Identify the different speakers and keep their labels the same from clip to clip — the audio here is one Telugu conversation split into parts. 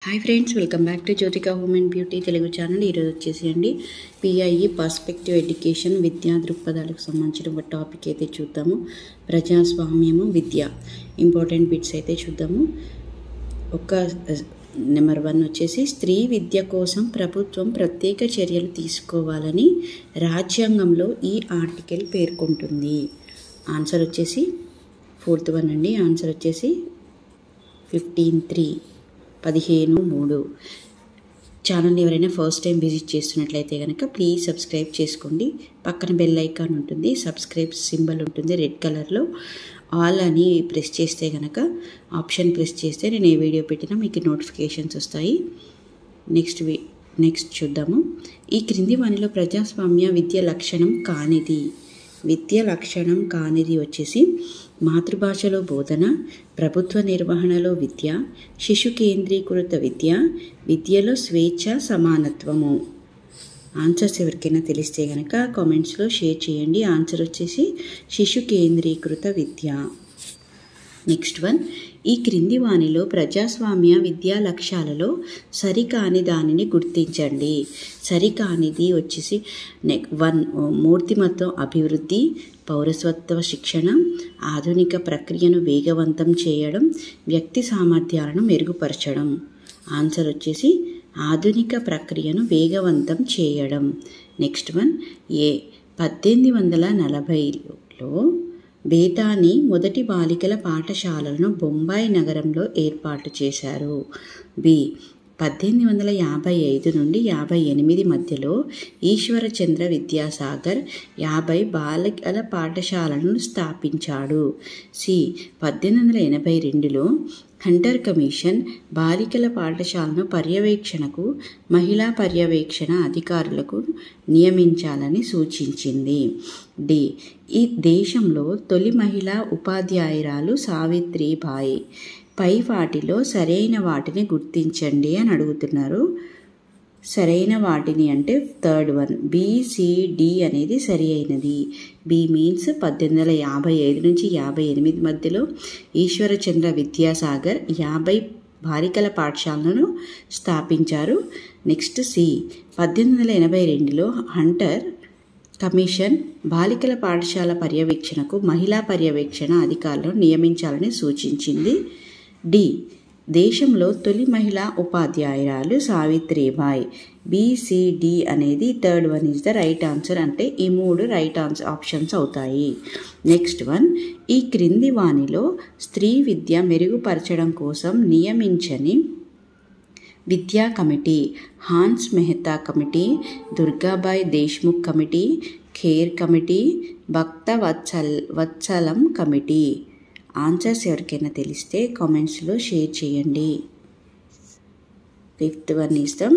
Speaker 1: hi friends welcome back to Jyothika home and beauty Telugu channel ఈరోజు వచ్చేసి అండి పిఐఈ పర్స్పెక్టివ్ ఎడ్యుకేషన్ విద్యా దృక్పథాలకు సంబంధించిన ఒక టాపిక్ అయితే చూద్దాము ప్రజాస్వామ్యము విద్య ఇంపార్టెంట్ బిట్స్ అయితే చూద్దాము ఒక నెంబర్ వన్ వచ్చేసి స్త్రీ విద్య కోసం ప్రభుత్వం ప్రత్యేక చర్యలు తీసుకోవాలని రాజ్యాంగంలో ఈ ఆర్టికల్ పేర్కొంటుంది ఆన్సర్ వచ్చేసి ఫోర్త్ వన్ అండి ఆన్సర్ వచ్చేసి ఫిఫ్టీన్ త్రీ పదిహేను మూడు ఛానల్ని ఎవరైనా ఫస్ట్ టైం విజిట్ చేస్తున్నట్లయితే కనుక ప్లీజ్ సబ్స్క్రైబ్ చేసుకోండి పక్కన బెల్ ఐకాన్ ఉంటుంది సబ్స్క్రైబ్ సింబల్ ఉంటుంది రెడ్ కలర్లో ఆల్ అని ప్రెస్ చేస్తే కనుక ఆప్షన్ ప్రెస్ చేస్తే నేను ఏ వీడియో పెట్టినా మీకు నోటిఫికేషన్స్ వస్తాయి నెక్స్ట్ వి నెక్స్ట్ చూద్దాము ఈ క్రింది వానిలో ప్రజాస్వామ్య విద్య లక్షణం కానిది విద్య లక్షణం కానిది వచ్చేసి మాతృభాషలో బోధన ప్రభుత్వ నిర్వహణలో విద్య శిశు కేంద్రీకృత విద్య విద్యలో స్వేచ్ఛ సమానత్వము ఆన్సర్స్ ఎవరికైనా తెలిస్తే కనుక కామెంట్స్లో షేర్ చేయండి ఆన్సర్ వచ్చేసి శిశు కేంద్రీకృత విద్య నెక్స్ట్ వన్ ఈ క్రింది వానిలో ప్రజాస్వామ్య విద్యా లక్ష్యాలలో సరికాని దానిని గుర్తించండి సరికానిది వచ్చేసి నెక్ వన్ మూర్తిమత్వం అభివృద్ధి పౌరసత్వ శిక్షణ ఆధునిక ప్రక్రియను వేగవంతం చేయడం వ్యక్తి సామర్థ్యాలను మెరుగుపరచడం ఆన్సర్ వచ్చేసి ఆధునిక ప్రక్రియను వేగవంతం చేయడం నెక్స్ట్ వన్ ఏ పద్దెనిమిది వందల నలభైలో బేతాని మొదటి బాలికల పాఠశాలను బొంబాయి నగరంలో ఏర్పాటు చేశారు బి పద్దెనిమిది వందల యాభై ఐదు నుండి యాభై ఎనిమిది మధ్యలో ఈశ్వరచంద్ర విద్యాసాగర్ యాభై బాలికల పాఠశాలను స్థాపించాడు సి పద్దెనిమిది వందల ఎనభై రెండులో హంటర్ కమిషన్ బాలికల పాఠశాలను పర్యవేక్షణకు మహిళా పర్యవేక్షణ అధికారులకు నియమించాలని సూచించింది డి ఈ దేశంలో తొలి మహిళా ఉపాధ్యాయురాలు సావిత్రిబాయి పై వాటిలో సరైన వాటిని గుర్తించండి అని అడుగుతున్నారు సరైన వాటిని అంటే థర్డ్ వన్ బీసీడి అనేది సరి అయినది బి మీన్స్ పద్దెనిమిది వందల యాభై ఐదు నుంచి యాభై ఎనిమిది మధ్యలో ఈశ్వరచంద్ర విద్యాసాగర్ యాభై బాలికల పాఠశాలను స్థాపించారు నెక్స్ట్ సి పద్దెనిమిది వందల ఎనభై రెండులో హంటర్ కమిషన్ బాలికల పాఠశాల పర్యవేక్షణకు మహిళా పర్యవేక్షణ అధికారులను నియమించాలని సూచించింది డి దేశంలో తొలి మహిళా ఉపాధ్యాయురాలు సావిత్రిబాయ్ బీసీడి అనేది third one is the right answer అంటే ఈ మూడు రైట్ ఆన్సర్ ఆప్షన్స్ అవుతాయి నెక్స్ట్ వన్ ఈ క్రింది వానిలో స్త్రీ విద్య మెరుగుపరచడం కోసం నియమించని విద్యా committee Hansa Mehta committee Durgabai Deshmukh committee Kher committee Bhakta Vatsal Vatsalam committee answers ఎవరికైనా తెలిస్తే కామెంట్స్లో షేర్ చేయండి ఫిఫ్త్ వన్ ఇస్తాం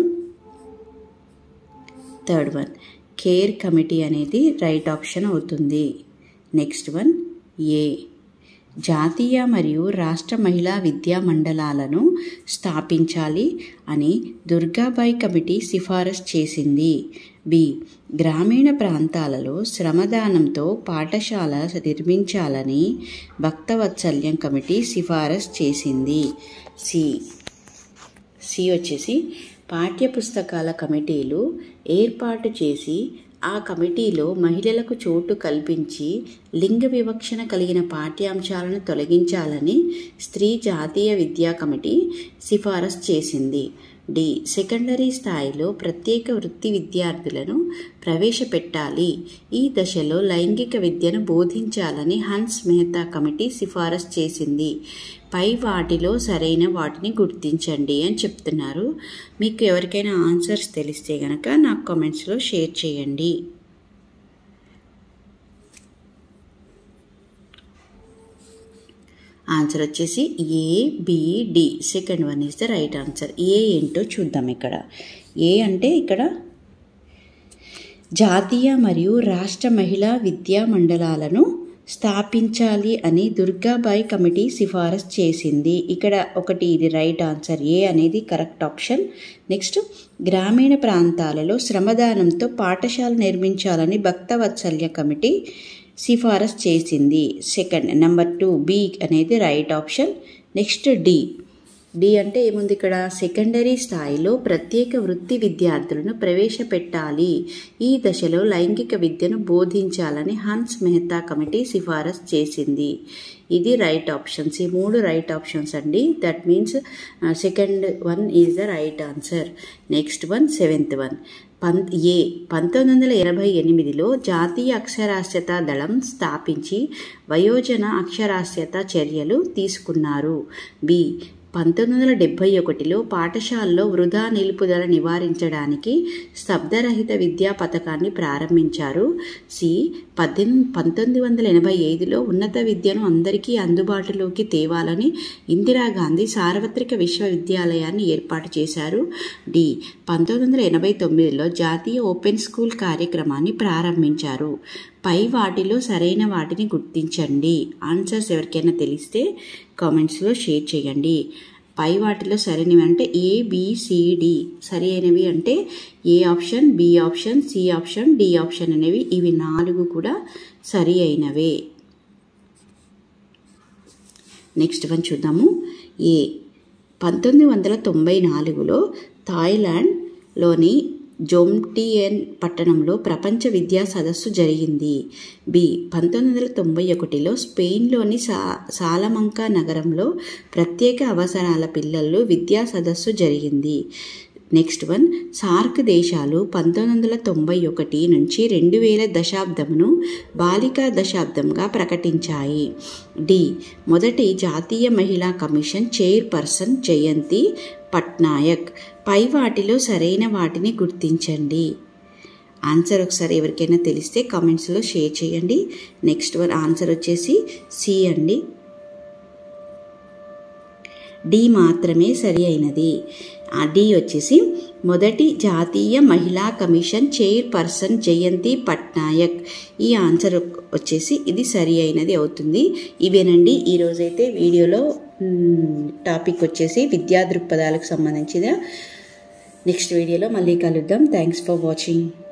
Speaker 1: థర్డ్ వన్ కేర్ కమిటీ అనేది రైట్ ఆప్షన్ అవుతుంది నెక్స్ట్ వన్ ఏ జాతీయ మరియు రాష్ట్ర మహిళా విద్యా మండలాలను స్థాపించాలి అని దుర్గాబాయ్ కమిటీ సిఫారసు చేసింది బి గ్రామీణ ప్రాంతాలలో శ్రమదానంతో పాఠశాల నిర్మించాలని భక్తవత్సల్యం కమిటీ సిఫారసు చేసింది సి సి వచ్చేసి పాఠ్యపుస్తకాల కమిటీలు ఏర్పాటు చేసి ఆ కమిటీలో మహిళలకు చోటు కల్పించి లింగ వివక్షణ కలిగిన పాఠ్యాంశాలను తొలగించాలని స్త్రీ జాతీయ విద్యా కమిటీ సిఫారసు చేసింది డి సెకండరీ స్థాయిలో ప్రత్యేక వృత్తి విద్యార్థులను ప్రవేశపెట్టాలి ఈ దశలో లైంగిక విద్యను బోధించాలని హన్స్ మెహతా కమిటీ సిఫారసు చేసింది పై వాటిలో సరైన వాటిని గుర్తించండి అని చెప్తున్నారు మీకు ఎవరికైనా ఆన్సర్స్ తెలిస్తే కనుక నాకు కామెంట్స్లో షేర్ చేయండి ఆన్సర్ వచ్చేసి A B D second one is the right answer A ఏంటో చూద్దాం ఇక్కడ ఏ అంటే ఇక్కడ జాతీయ మరియు రాష్ట్ర మహిళా విద్యా మండలాలను స్థాపించాలి అని దుర్గాబాయ్ కమిటీ సిఫారసు చేసింది ఇక్కడ ఒకటి ఇది రైట్ ఆన్సర్ ఏ అనేది కరెక్ట్ ఆప్షన్ నెక్స్ట్ గ్రామీణ ప్రాంతాలలో శ్రమదానంతో పాఠశాల నిర్మించాలని భక్తవత్సల్య కమిటీ సిఫారసు చేసింది సెకండ్ నెంబర్ టూ బి అనేది right option next D D అంటే ఏముంది ఇక్కడ సెకండరీ స్థాయిలో ప్రత్యేక వృత్తి విద్యార్థులను ప్రవేశపెట్టాలి ఈ దశలో లైంగిక విద్యను బోధించాలని హన్స్ మెహతా కమిటీ సిఫారసు చేసింది ఇది రైట్ ఆప్షన్స్ ఈ మూడు రైట్ ఆప్షన్స్ అండి that means second one is the right answer next one seventh one పం ఏ పంతొమ్మిది వందల ఎనభై ఎనిమిదిలో జాతీయ అక్షరాస్యత దళం స్థాపించి వయోజన అక్షరాస్యత చర్యలు తీసుకున్నారు బి పంతొమ్మిది వందల డెబ్భై ఒకటిలో పాఠశాలలో వృధా నిలుపుదల నివారించడానికి స్తబ్దరహిత విద్యా పథకాన్ని ప్రారంభించారు సి పద్దెనిమిది పంతొమ్మిది వందల ఎనభై ఐదులో ఉన్నత విద్యను అందరికీ అందుబాటులోకి తేవాలని ఇందిరాగాంధీ సార్వత్రిక విశ్వవిద్యాలయాన్ని ఏర్పాటు చేశారు డి పంతొమ్మిది వందల ఎనభై తొమ్మిదిలో జాతీయ ఓపెన్ స్కూల్ కార్యక్రమాన్ని ప్రారంభించారు పై వాటిలో సరైన వాటిని గుర్తించండి ఆన్సర్స్ ఎవరికైనా తెలిస్తే కామెంట్స్లో షేర్ చేయండి పై వాటిలో సరైనవి అంటే ఏ బిసిడి సరి అయినవి అంటే A option B option C option D option అనేవి ఇవి నాలుగు కూడా సరి అయినవే నెక్స్ట్ వన్ చూద్దాము ఏ పంతొమ్మిది వందల తొంభై నాలుగులో థాయిలాండ్లోని జోమ్టియన్ పట్టణంలో ప్రపంచ విద్యా సదస్సు జరిగింది బి పంతొమ్మిది వందల తొంభై ఒకటిలో స్పెయిన్లోని సా సాలమంకా నగరంలో ప్రత్యేక అవసరాల పిల్లలు విద్యా సదస్సు జరిగింది నెక్స్ట్ వన్ సార్క్ దేశాలు పంతొమ్మిది వందల తొంభై ఒకటి నుంచి రెండు వేల దశాబ్దమును బాలికా దశాబ్దంగా ప్రకటించాయి డి మొదటి జాతీయ మహిళా కమిషన్ చైర్పర్సన్ జయంతి పట్నాయక్ పై వాటిలో సరైన వాటిని గుర్తించండి ఆన్సర్ ఒకసారి ఎవరికైనా తెలిస్తే కామెంట్స్లో షేర్ చేయండి నెక్స్ట్ వన్ ఆన్సర్ వచ్చేసి సి అండి డి మాత్రమే సరి అయినది ఆ డి వచ్చేసి మొదటి జాతీయ మహిళా కమిషన్ చైర్పర్సన్ జయంతి పట్నాయక్ ఈ ఆన్సర్ వచ్చేసి ఇది సరి అయినది అవుతుంది ఇవేనండి ఈరోజైతే వీడియోలో టాపిక్ వచ్చేసి విద్యా దృక్పథాలకు సంబంధించిన నెక్స్ట్ వీడియోలో మళ్ళీ కలుద్దాం థ్యాంక్స్ ఫర్ వాచింగ్